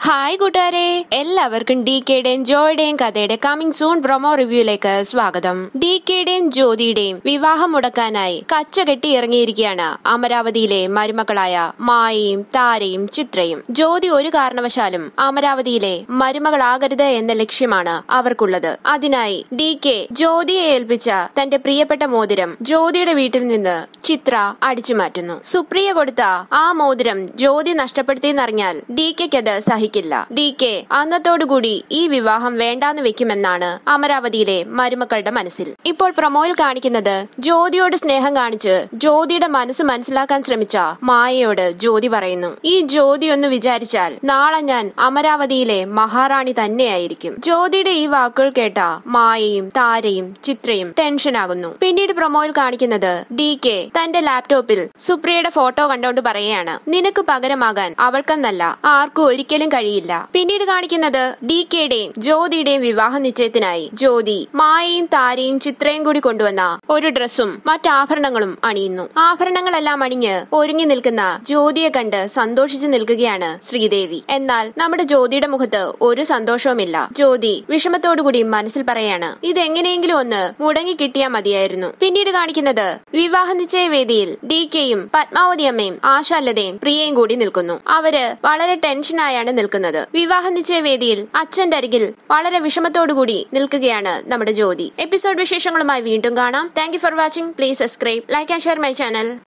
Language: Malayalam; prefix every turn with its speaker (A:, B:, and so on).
A: ഹായ് കൂട്ടുകാരെ എല്ലാവർക്കും ഡി കെയുടെയും ജോയുടെയും കഥയുടെ കമ്മിങ് സൂൺ പ്രൊമോ റിവ്യൂയിലേക്ക് സ്വാഗതം ഡി കെയുടെയും ജ്യോതിയുടെയും വിവാഹം മുടക്കാനായി കച്ച കെട്ടി ഇറങ്ങിയിരിക്കുകയാണ് അമരാവതിയിലെ മരുമക്കളായ മായയും താരയും ചിത്രയും ജ്യോതി ഒരു കാരണവശാലും അമരാവതിയിലെ മരുമകളാകരുത് എന്ന ലക്ഷ്യമാണ് അവർക്കുള്ളത് അതിനായി ഡി കെ ജ്യോതിയെ ഏൽപ്പിച്ച തന്റെ പ്രിയപ്പെട്ട മോതിരം ജ്യോതിയുടെ വീട്ടിൽ നിന്ന് ചിത്ര അടിച്ചു മാറ്റുന്നു സുപ്രിയ കൊടുത്ത ആ മോതിരം ജ്യോതി നഷ്ടപ്പെടുത്തിയെന്നറിഞ്ഞാൽ ഡി കെക്കത് സഹിക്കില്ല ഡി കെ അന്നത്തോടുകൂടി ഈ വിവാഹം വേണ്ടാന്ന് വെക്കുമെന്നാണ് അമരാവതിയിലെ മരുമക്കളുടെ മനസ്സിൽ ഇപ്പോൾ പ്രൊമോയിൽ കാണിക്കുന്നത് ജ്യോതിയോട് സ്നേഹം കാണിച്ച് ജ്യോതിയുടെ മനസ്സ് മനസ്സിലാക്കാൻ ശ്രമിച്ച മായയോട് ജ്യോതി പറയുന്നു ഈ ജ്യോതി ഒന്ന് വിചാരിച്ചാൽ നാളെ ഞാൻ അമരാവതിയിലെ മഹാറാണി തന്നെയായിരിക്കും ജ്യോതിയുടെ ഈ വാക്കുകൾ കേട്ട മായയും താരയും ചിത്രയും ടെൻഷനാകുന്നു പിന്നീട് പ്രൊമോയിൽ കാണിക്കുന്നത് ഡി കെ തന്റെ ലാപ്ടോപ്പിൽ സുപ്രിയയുടെ ഫോട്ടോ കണ്ടോണ്ട് പറയുകയാണ് നിനക്ക് പകരമാകാൻ അവൾക്കെന്നല്ല ആർക്കും ഒരിക്കലും കഴിയില്ല പിന്നീട് കാണിക്കുന്നത് ഡി കെയുടെയും ജ്യോതിയുടെയും വിവാഹ നിശ്ചയത്തിനായി ജ്യോതി മായയും താരയും ചിത്രയും കൂടി കൊണ്ടുവന്ന ഒരു ഡ്രസ്സും മറ്റാഭരണങ്ങളും അണിയുന്നു ആഭരണങ്ങളെല്ലാം അണിഞ്ഞ് ഒരുങ്ങി നിൽക്കുന്ന ജ്യോതിയെ കണ്ട് സന്തോഷിച്ചു നിൽക്കുകയാണ് ശ്രീദേവി എന്നാൽ നമ്മുടെ ജ്യോതിയുടെ മുഖത്ത് ഒരു സന്തോഷവുമില്ല ജ്യോതി വിഷമത്തോടുകൂടി മനസ്സിൽ പറയാണ് ഇതെങ്ങനെയെങ്കിലും ഒന്ന് മുടങ്ങി കിട്ടിയാ മതിയായിരുന്നു പിന്നീട് കാണിക്കുന്നത് വിവാഹ നിശ്ചയ വേദിയിൽ ഡി കെയും പത്മാവതി അമ്മയും ആശാലതയും പ്രിയയും കൂടി നിൽക്കുന്നു അവര് വളരെ ടെൻഷനായാണ് നിൽക്കുന്നത് വിവാഹ നിശ്ചയ വേദിയിൽ അച്ഛന്റെ അരികിൽ വളരെ വിഷമത്തോടുകൂടി നിൽക്കുകയാണ് നമ്മുടെ ജ്യോതി എപ്പിസോഡ് വിശേഷങ്ങളുമായി വീണ്ടും കാണാം thank for watching please subscribe like and share my channel